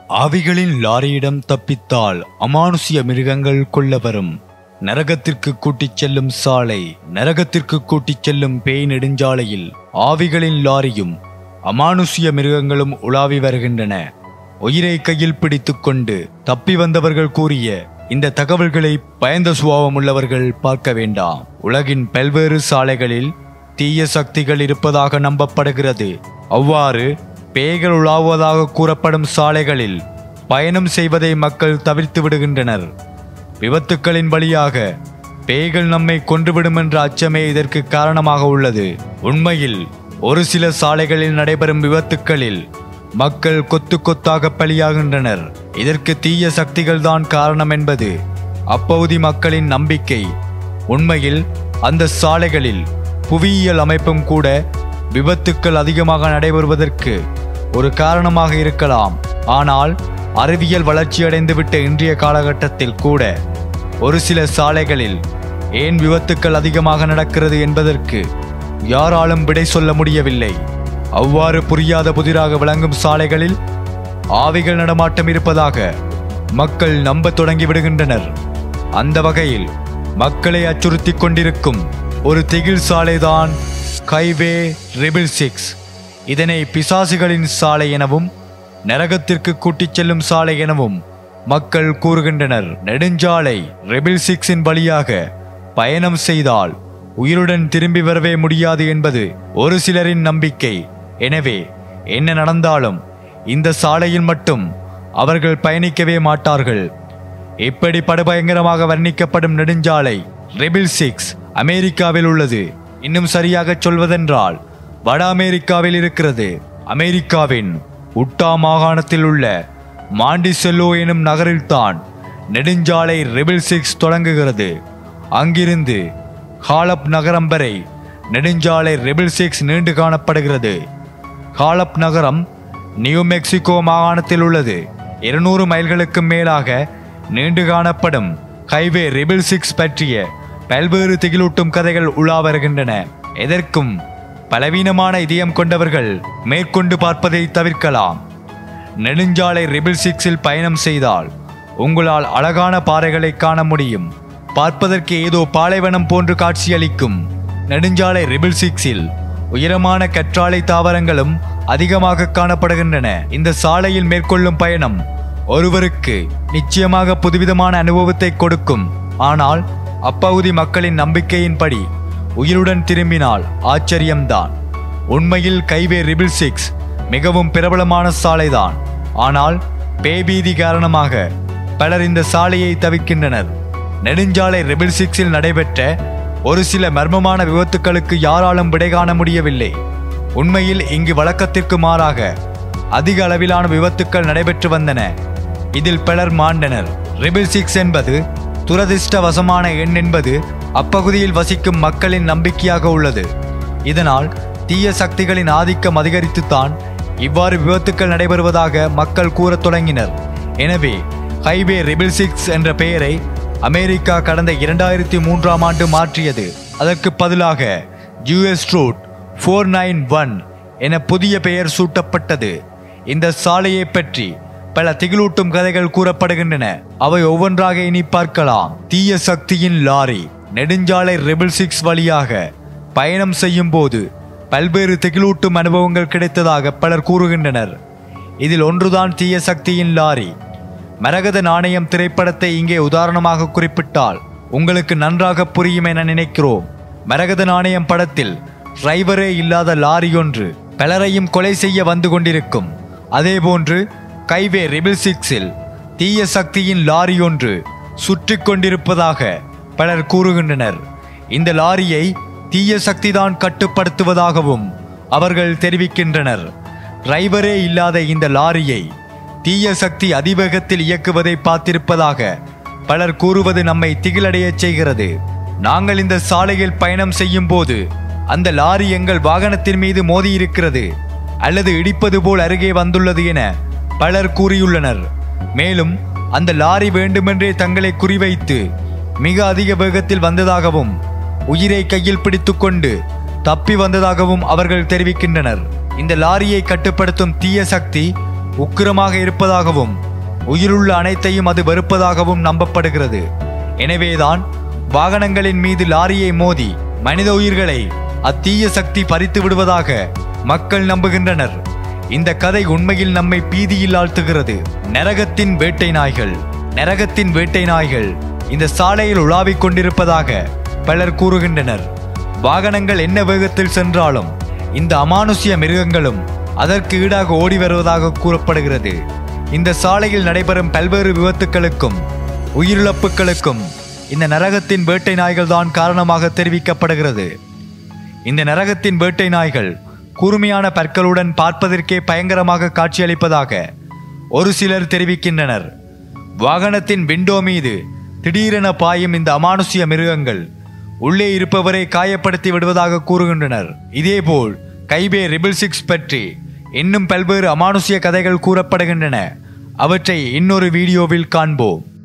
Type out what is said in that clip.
ஆவிகளின் லாரியிடம் தப்பித்தால் அமானுஷ்ய மிருகங்கள் கொள்ள வரும் நரகத்திற்கு கூட்டிச் செல்லும் சாலை நரகத்திற்கு கூட்டிச் செல்லும் பேய் நெடுஞ்சாலையில் ஆவிகளின் லாரியும் அமானுஷ்ய மிருகங்களும் உலாவி வருகின்றன உயிரை கையில் பிடித்துக்கொண்டு தப்பி வந்தவர்கள் கூறிய இந்த தகவல்களை பயந்த சுபாவம் உள்ளவர்கள் பார்க்க வேண்டாம் உலகின் பல்வேறு சாலைகளில் தீய சக்திகள் இருப்பதாக நம்பப்படுகிறது அவ்வாறு பேய்கள் உலாவுவதாக கூறப்படும் சாலைகளில் பயணம் செய்வதை மக்கள் தவிர்த்து விடுகின்றனர் விபத்துக்களின் வழியாக பேய்கள் நம்மை கொன்றுவிடும் என்ற அச்சமே இதற்கு காரணமாக உள்ளது உண்மையில் ஒரு சில சாலைகளில் நடைபெறும் விபத்துக்களில் மக்கள் கொத்து கொத்தாக பலியாகின்றனர் இதற்கு தீய சக்திகள் தான் காரணம் என்பது அப்பகுதி மக்களின் நம்பிக்கை உண்மையில் அந்த சாலைகளில் புவியியல் அமைப்பும் கூட விபத்துக்கள் அதிகமாக நடைபெறுவதற்கு ஒரு காரணமாக இருக்கலாம் ஆனால் அறிவியல் வளர்ச்சியடைந்துவிட்ட இன்றைய காலகட்டத்தில் கூட ஒரு சில சாலைகளில் ஏன் விபத்துக்கள் அதிகமாக நடக்கிறது என்பதற்கு யாராலும் விடை சொல்ல முடியவில்லை அவ்வாறு புரியாத புதிராக விளங்கும் சாலைகளில் ஆவிகள் நடமாட்டம் இருப்பதாக மக்கள் நம்பத் தொடங்கி விடுகின்றனர் அந்த வகையில் மக்களை அச்சுறுத்திக் கொண்டிருக்கும் ஒரு திகில் சாலைதான் கைவே ரிபிள் சிக்ஸ் இதனை பிசாசுகளின் சாலை எனவும் நரகத்திற்கு கூட்டிச் செல்லும் சாலை எனவும் மக்கள் கூறுகின்றனர் நெடுஞ்சாலை ரெபிள் சிக்ஸின் வழியாக பயணம் செய்தால் உயிருடன் திரும்பி வரவே முடியாது என்பது ஒரு சிலரின் நம்பிக்கை எனவே என்ன நடந்தாலும் இந்த சாலையில் மட்டும் அவர்கள் பயணிக்கவே மாட்டார்கள் இப்படி படுபயங்கரமாக வர்ணிக்கப்படும் நெடுஞ்சாலை ரெபிள் சிக்ஸ் அமெரிக்காவில் உள்ளது இன்னும் சரியாக சொல்வதென்றால் வட அமெரிக்காவில் இருக்கிறது அமெரிக்காவின் உட்டா மாகாணத்தில் உள்ள மாண்டிசெல்லோ எனும் நகரில்தான் நெடுஞ்சாலை ரெபிள் சிக்ஸ் தொடங்குகிறது அங்கிருந்து ஹாலப் நகரம் வரை நெடுஞ்சாலை ரெபிள் சிக்ஸ் நீண்டு காணப்படுகிறது ஹாலப் நகரம் நியூ மெக்சிகோ மாகாணத்தில் உள்ளது இருநூறு மைல்களுக்கு மேலாக நீண்டு காணப்படும் ஹைவே ரெபிள் சிக்ஸ் பற்றிய பல்வேறு திகிலூட்டும் கதைகள் உலா வருகின்றன எதற்கும் பலவீனமான இதயம் கொண்டவர்கள் மேற்கொண்டு பார்ப்பதை தவிர்க்கலாம் நெடுஞ்சாலை ரெபிள் சிக்ஸில் பயணம் செய்தால் உங்களால் அழகான பாறைகளை காண முடியும் பார்ப்பதற்கு ஏதோ பாலைவனம் போன்று காட்சியளிக்கும் நெடுஞ்சாலை ரெபிள் சிக்ஸில் உயரமான கற்றாழை தாவரங்களும் அதிகமாக காணப்படுகின்றன இந்த சாலையில் மேற்கொள்ளும் பயணம் ஒருவருக்கு நிச்சயமாக புதுவிதமான அனுபவத்தை கொடுக்கும் ஆனால் அப்பகுதி மக்களின் நம்பிக்கையின்படி உயிருடன் திரும்பினால் ஆச்சரியம்தான் உண்மையில் கைவே ரிபிள் சிக்ஸ் மிகவும் பிரபலமான சாலைதான் ஆனால் பேபீதி காரணமாக பலர் இந்த சாலையை தவிர்க்கின்றனர் நெடுஞ்சாலை ரிபிள் சிக்ஸில் நடைபெற்ற ஒரு சில மர்மமான விபத்துக்களுக்கு யாராலும் விடை காண முடியவில்லை உண்மையில் இங்கு வழக்கத்திற்கு மாறாக அதிக அளவிலான விபத்துக்கள் நடைபெற்று வந்தன இதில் பலர் மாண்டனர் ரிபிள் சிக்ஸ் என்பது துரதிர்ஷ்டவசமான எண் என்பது அப்பகுதியில் வசிக்கும் மக்களின் நம்பிக்கையாக உள்ளது இதனால் தீய சக்திகளின் ஆதிக்கம் அதிகரித்துத்தான் இவ்வாறு விபத்துக்கள் நடைபெறுவதாக மக்கள் கூறத் தொடங்கினர் எனவே ஹைவே ரிபிள் சிக்ஸ் என்ற பெயரை அமெரிக்கா கடந்த இரண்டாயிரத்தி மூன்றாம் ஆண்டு மாற்றியது அதற்கு பதிலாக US route four nine one என புதிய பெயர் சூட்டப்பட்டது இந்த சாலையை பற்றி பல திகிலூட்டும் கதைகள் கூறப்படுகின்றன அவை ஒவ்வொன்றாக இனி பார்க்கலாம் தீய சக்தியின் லாரி நெடுஞ்சாலை ரெபிள் சிக்ஸ் வழியாக பயணம் செய்யும் போது பல்வேறு திகிலூட்டும் அனுபவங்கள் கிடைத்ததாக பலர் கூறுகின்றனர் இதில் ஒன்றுதான் தீய சக்தியின் லாரி மரகத நாணயம் திரைப்படத்தை இங்கே உதாரணமாக குறிப்பிட்டால் உங்களுக்கு நன்றாக புரியும் என நினைக்கிறோம் மரகத நாணயம் படத்தில் டிரைவரே இல்லாத லாரி ஒன்று பலரையும் கொலை செய்ய வந்து கொண்டிருக்கும் அதேபோன்று கைவே ரிபிள் சிக்ஸில் தீய சக்தியின் லாரி ஒன்று சுற்றி கொண்டிருப்பதாக பலர் கூறுகின்றனர் இந்த லாரியை தீய சக்திதான் கட்டுப்படுத்துவதாகவும் அவர்கள் தெரிவிக்கின்றனர் டிரைவரே இல்லாத இந்த லாரியை தீய சக்தி அதிவேகத்தில் இயக்குவதை பார்த்திருப்பதாக பலர் கூறுவது நம்மை திகிலடையச் செய்கிறது நாங்கள் இந்த சாலையில் பயணம் செய்யும் போது அந்த லாரி எங்கள் வாகனத்தின் மீது மோதியிருக்கிறது அல்லது இடிப்பது போல் அருகே வந்துள்ளது என பலர் கூறியுள்ளனர் மேலும் அந்த லாரி வேண்டுமென்றே தங்களை குறிவைத்து மிக அதிக வேகத்தில் வந்ததாகவும் உயிரை கையில் பிடித்துக்கொண்டு தப்பி வந்ததாகவும் அவர்கள் தெரிவிக்கின்றனர் இந்த லாரியை கட்டுப்படுத்தும் தீய சக்தி உக்கிரமாக இருப்பதாகவும் உயிருள்ள அனைத்தையும் அது வெறுப்பதாகவும் நம்பப்படுகிறது எனவேதான் வாகனங்களின் மீது லாரியை மோதி மனித உயிர்களை அத்தீய சக்தி பறித்து விடுவதாக மக்கள் நம்புகின்றனர் இந்த கதை உண்மையில் நம்மை பீதியில் ஆழ்த்துகிறது நரகத்தின் வேட்டை நாய்கள் நரகத்தின் வேட்டை நாய்கள் இந்த சாலையில் உலாவிக் கொண்டிருப்பதாக பலர் கூறுகின்றனர் வாகனங்கள் என்ன வேகத்தில் சென்றாலும் இந்த அமானுஷ்ய மிருகங்களும் அதற்கு ஈடாக ஓடி வருவதாக கூறப்படுகிறது இந்த சாலையில் நடைபெறும் பல்வேறு விபத்துக்களுக்கும் உயிரிழப்புகளுக்கும் இந்த நரகத்தின் வேட்டை நாய்கள் தான் காரணமாக தெரிவிக்கப்படுகிறது இந்த நரகத்தின் வேட்டை நாய்கள் கூர்மையான பற்களுடன் பார்ப்பதற்கே பயங்கரமாக காட்சியளிப்பதாக ஒரு சிலர் தெரிவிக்கின்றனர் வாகனத்தின் விண்டோ மீது திடீரென பாயும் இந்த அமானுஷ்ய மிருகங்கள் உள்ளே இருப்பவரை காயப்படுத்தி விடுவதாக கூறுகின்றனர் இதேபோல் கைபே ரிபிள் சிக்ஸ் பற்றி இன்னும் பல்வேறு அமானுஷ்ய கதைகள் கூறப்படுகின்றன அவற்றை இன்னொரு வீடியோவில் காண்போம்